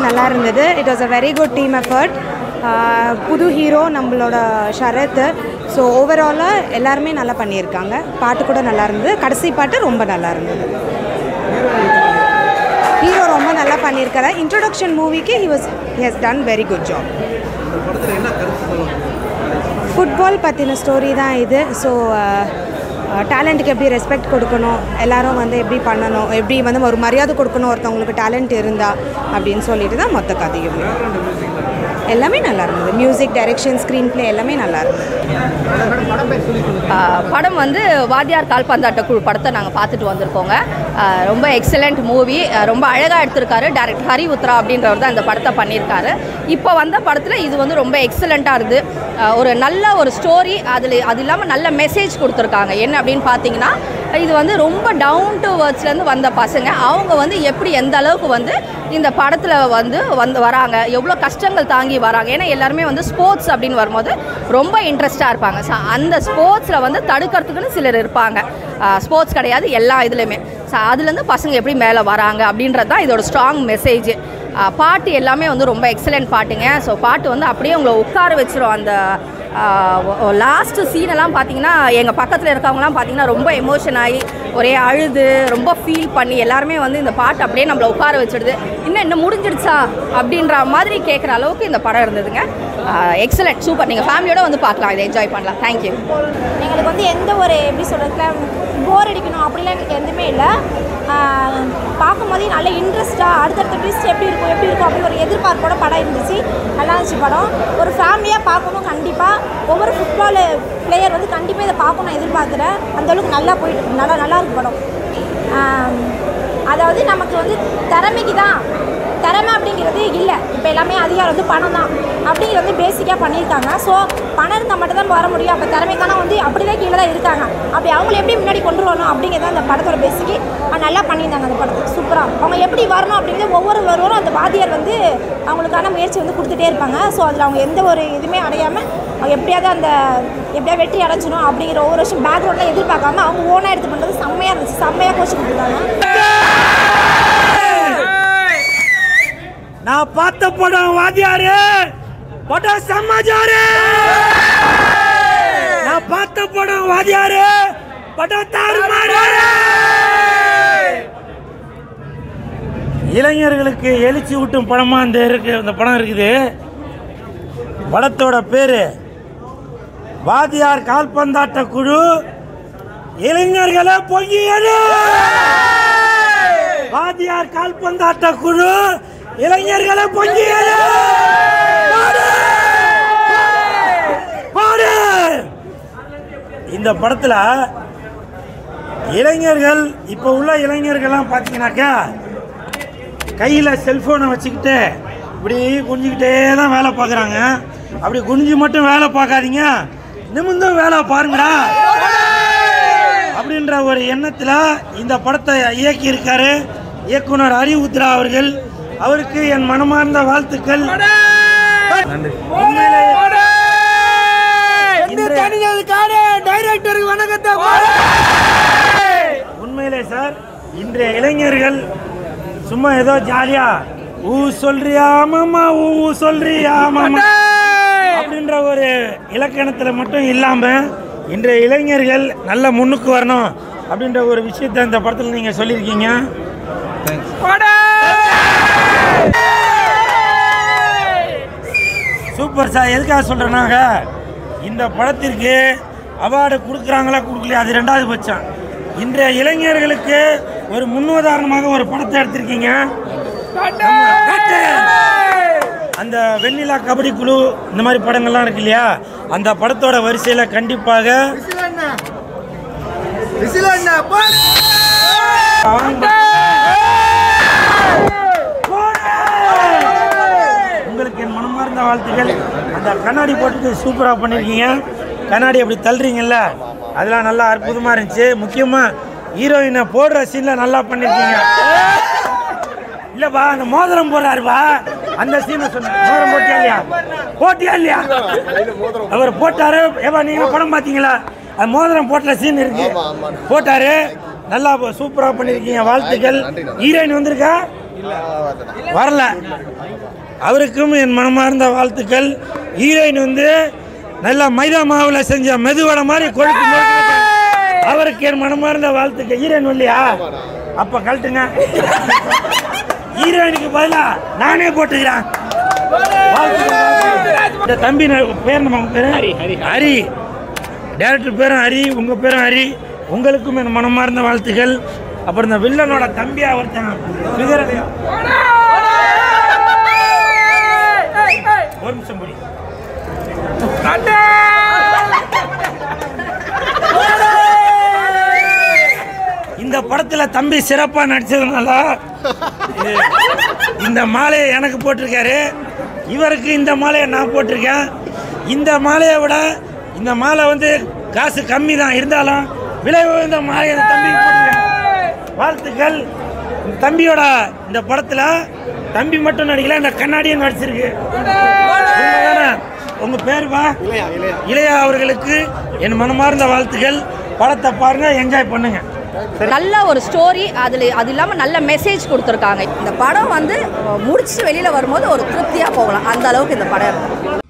நல்லா இருந்தது it was a very good team effort புது ஹீரோ நம்மளோட ஷரத் ஸோ ஓவராலாக எல்லாருமே நல்லா பண்ணியிருக்காங்க பாட்டு கூட நல்லா இருந்தது கடைசி பாட்டு ரொம்ப நல்லா இருந்தது ஹீரோ ரொம்ப நல்லா பண்ணியிருக்காரு இன்ட்ரொடக்ஷன் மூவிக்கு he was he has done very good job football பற்றின ஸ்டோரி தான் இது ஸோ டேலண்ட்டுக்கு எப்படி ரெஸ்பெக்ட் கொடுக்கணும் எல்லாரும் வந்து எப்படி பண்ணணும் எப்படி வந்து ஒரு மரியாதை கொடுக்கணும் ஒருத்தவங்களுக்கு டேலண்ட் இருந்தா அப்படின்னு சொல்லிட்டு தான் மொத்த கதையும் எல்லாமே நல்லா இருந்தது மியூசிக் டைரக்ஷன் ஸ்க்ரீன் ப்ளே எல்லாமே நல்லா இருந்தது ஆஹ் படம் வந்து வாத்தியார் கால்பந்தாட்ட குழு படத்தை நாங்கள் பார்த்துட்டு வந்திருக்கோங்க ஆஹ் ரொம்ப எக்ஸலண்ட் மூவி ரொம்ப அழகாக எடுத்திருக்காரு டேரக்டர் ஹரி உத்ரா அப்படின்றவர் தான் இந்த படத்தை பண்ணியிருக்காரு இப்போ வந்த படத்தில் இது வந்து ரொம்ப எக்ஸலண்ட்டாக இருக்குது ஆஹ் ஒரு நல்ல ஒரு ஸ்டோரி அதில் அது இல்லாமல் நல்ல மெசேஜ் கொடுத்துருக்காங்க என்ன அப்படின்னு பார்த்தீங்கன்னா இது வந்து ரொம்ப டவுன் டு வேர்ட்ஸ்லேருந்து வந்த பசங்க அவங்க வந்து எப்படி எந்த அளவுக்கு வந்து இந்த படத்தில் வந்து வந்து வராங்க எவ்வளோ கஷ்டங்கள் தாங்கி வராங்க ஏன்னா எல்லாருமே வந்து ஸ்போர்ட்ஸ் அப்படின்னு வரும்போது ரொம்ப இன்ட்ரெஸ்டாக இருப்பாங்க ஸோ அந்த ஸ்போர்ட்ஸில் வந்து தடுக்கிறதுக்குன்னு சிலர் இருப்பாங்க ஸ்போர்ட்ஸ் கிடையாது எல்லா இதுலேயுமே ஸோ அதுலேருந்து பசங்க எப்படி மேலே வராங்க அப்படின்றது தான் இதோட ஸ்ட்ராங் மெசேஜ் பாட்டு எல்லாமே வந்து ரொம்ப எக்ஸலண்ட் பாட்டுங்க ஸோ பாட்டு வந்து அப்படியே உங்களை உட்கார வச்சிரும் அந்த லாஸ்ட்டு சீனெல்லாம் பார்த்தீங்கன்னா எங்கள் பக்கத்தில் இருக்கவங்கலாம் பார்த்தீங்கன்னா ரொம்ப எமோஷன் ஆகி ஒரே அழுது ரொம்ப ஃபீல் பண்ணி எல்லாருமே வந்து இந்த பாட்டு அப்படியே நம்மளை உட்கார வச்சிடுது இன்னும் என்ன முடிஞ்சிடுச்சா அப்படின்ற மாதிரி கேட்குற அளவுக்கு இந்த படம் இருந்ததுங்க எக்ஸலண்ட் சூப்பர் நீங்கள் ஃபேமிலியோட வந்து பார்க்கலாம் இதை என்ஜாய் பண்ணலாம் தேங்க்யூ எங்களுக்கு வந்து எந்த ஒரு எப்படி சொல்கிறதுல போர் அடிக்கணும் அப்படிலாம் எங்களுக்கு எதுவுமே இல்லை பார்க்கும்போதே நல்ல இன்ட்ரெஸ்ட்டாக அடுத்தடுத்த ட்விஸ்ட் எப்படி இருக்கும் எப்படி இருக்கும் அப்படின்னு ஒரு எதிர்பார்ப்போட படம் இருந்துச்சு நல்லா இருந்துச்சு படம் ஒரு ஃபேமிலியாக பார்க்கணும் கண்டிப்பாக ஒவ்வொரு ஃபுட்பால் பிளேயர் வந்து கண்டிப்பாக இதை பார்க்கணும் எதிர்பார்க்குறேன் அந்தளவுக்கு நல்லா போயிட்டு இருக்கு. நல்லா நல்லா இருக்கு படம் ஆம், அதாவது நமக்கு வந்து திறமைக்கு தான் திறமை அப்படிங்கிறது இல்லை இப்போ எல்லாமே அதிகாரம் வந்து பணம் தான் அப்படிங்கிறது வந்து பேசிக்காக பண்ணியிருக்காங்க ஸோ பணம் இருந்தால் மட்டும் தான் வர முடியும் அப்போ திறமைக்கான வந்து அப்படியே கீழே தான் இருக்காங்க அப்படி அவங்கள எப்படி முன்னாடி கொண்டு வரணும் அப்படிங்கிறது அந்த படத்தோட பேசிக்கு நல்லா பண்ணியிருந்தாங்க அந்த படத்தை சூப்பராக அவங்க எப்படி வரணும் அப்படிங்கிறது ஒவ்வொரு ஒருவரும் அந்த வாத்தியார் வந்து அவங்களுக்கான முயற்சி வந்து கொடுத்துட்டே இருப்பாங்க ஸோ அதில் அவங்க எந்த ஒரு இதுவுமே அடையாமல் அவங்க எப்படியாவது அந்த எப்படியாவது வெற்றி அடைஞ்சிடும் அப்படிங்கிற ஒவ்வொரு வருஷம் பேக்ரவுண்டில் எதிர்பார்க்காம அவங்க ஓனாக எடுத்து பண்ணுறது செம்மையாக இருந்துச்சு செம்மையாக கோச்சு கொடுத்துருக்காங்க நான் பார்த்த படம் வாத்தியாரு படம் சமாஜாரு நான் பார்த்த படம் வாத்தியாரு படம் தாறுமாறு இளைஞர்களுக்கு எழுச்சி ஊட்டும் படமா இந்த இருக்கு இந்த படம் இருக்குது படத்தோட பேரு வாத்தியார் கால்பந்தாட்ட குழு இளைஞர்களை பொங்கி எழு வாத்தியார் கால்பந்தாட்ட குழு இளைஞர்களை பொங்கி எழு பாடு! பாடு! இந்த படத்துல இளைஞர்கள் இப்போ உள்ள இளைஞர்கள்லாம் பார்த்தீங்கன்னாக்கா கையில் செல்ஃபோனை வச்சுக்கிட்டு இப்படி குனிஞ்சிக்கிட்டே தான் வேலை பார்க்குறாங்க அப்படி குனிஞ்சு மட்டும் வேலை பார்க்காதீங்க நிமிந்தும் வேலை பாருங்கடா அப்படின்ற ஒரு எண்ணத்தில் இந்த படத்தை இயக்கியிருக்காரு இயக்குனர் ஹரி உத்ரா அவர்கள் அவருக்கு என் மனமார்ந்த வாழ்த்துக்கள் உண்மையிலே உண்மையிலே சார் இன்றைய இளைஞர்கள் சும்மா ஏதோ ஜாலியா ஊ சொல்றியா மாமா ஊ ஊ சொல்றியா மாமா அப்படின்ற ஒரு இலக்கணத்துல மட்டும் இல்லாம இன்றைய இளைஞர்கள் நல்ல முன்னுக்கு வரணும் அப்படின்ற ஒரு விஷயத்தை இந்த படத்தில் நீங்க சொல்லியிருக்கீங்க சூப்பர் சார் எதுக்காக சொல்கிறேன்னாங்க இந்த படத்திற்கு அவார்டு கொடுக்குறாங்களா கொடுக்கலையா அது ரெண்டாவது பட்சம் இன்றைய இளைஞர்களுக்கு ஒரு முன்னுதாரணமாக ஒரு படத்தை எடுத்திருக்கீங்க ஆமா, கட்டு. அந்த வெண்ணிலா கபடி குழு இந்த மாதிரி படங்கள்லாம் இருக்கு இல்லையா அந்த படத்தோட வரிசையில் கண்டிப்பாக அவங்க- உங்களுக்கு என் மனமார்ந்த வாழ்த்துக்கள் அந்த கண்ணாடி போட்டுட்டு சூப்பராக பண்ணியிருக்கீங்க கண்ணாடி அப்படி தள்ளுறீங்கல்ல அதெல்லாம் நல்லா அற்புதமாக இருந்துச்சு முக்கியமாக ஹீரோயினை போடுற சீனில் நல்லா பண்ணியிருக்கீங்க இல்லைப்பா அந்த மோதிரம் போடுறாருப்பா அந்த சீனை சொன்ன மோதிரம் போட்டியா இல்லையா போட்டியா இல்லையா அவர் போட்டாரு ஏப்பா நீங்கள் படம் பார்த்தீங்களா அது மோதிரம் போட்ட சீன் இருக்கு போட்டாரு நல்லா சூப்பராக பண்ணியிருக்கீங்க வாழ்த்துக்கள் ஹீரோயின் வந்திருக்கா வரல அவருக்கும் என் மனமார்ந்த வாழ்த்துக்கள் ஹீரோயின் வந்து நல்லா மைதா மாவுல செஞ்ச மெதுவடை மாதிரி கொழுப்பு முழுக்க அவருக்கு என் மனமார்ந்த வாழ்த்துக்கள் ஹீரோயின் இல்லையா அப்ப கழட்டுங்க ஹீரோயினுக்கு பதிலா நானே போட்டுக்கிறேன் வாழ்த்துக்கள். இந்த தம்பி ந- பேர் நம்ம உங்க பேரு ஹரி ஹரி டேரக்டர் பேரும் ஹரி உங்க பேரும் ஹரி உங்களுக்கும் என் மனமார்ந்த வாழ்த்துக்கள் அப்புறம் இந்த வில்லனோட தம்பியா ஒருத்தன் figure- ஒரு நிமிஷம் புரி இந்த படத்துல தம்பி சிறப்பா நடிச்சதுனால இது- இந்த மாலையை எனக்கு போட்டிருக்காரு இவருக்கு இந்த மாலையை நான் போட்டிருக்கேன் இந்த மாலையை விட இந்த மாலை வந்து காசு கம்மி தான் இருந்தாலும் விலை உயர்ந்த மாலையை இந்த தம்பிக்கு போட்டிருக்கேன் வாழ்த்துக்கள் இந்த தம்பியோட இந்த படத்துல தம்பி மட்டும் நடிக்கல இந்த கண்ணாடியும் நடிச்சிருக்கு உண்மைதானே? உங்க பேருப்பா இளையா அவர்களுக்கு என் மனமார்ந்த வாழ்த்துக்கள் படத்தை பாருங்க என்ஜாய் பண்ணுங்க நல்ல ஒரு ஸ்டோரி அதில் அது இல்லாமல் நல்ல மெசேஜ் கொடுத்துருக்காங்க இந்த படம் வந்து முடிச்சு வெளியில் வரும்போது ஒரு திருப்தியாக போகலாம் அந்த அளவுக்கு இந்த படம் இருக்கு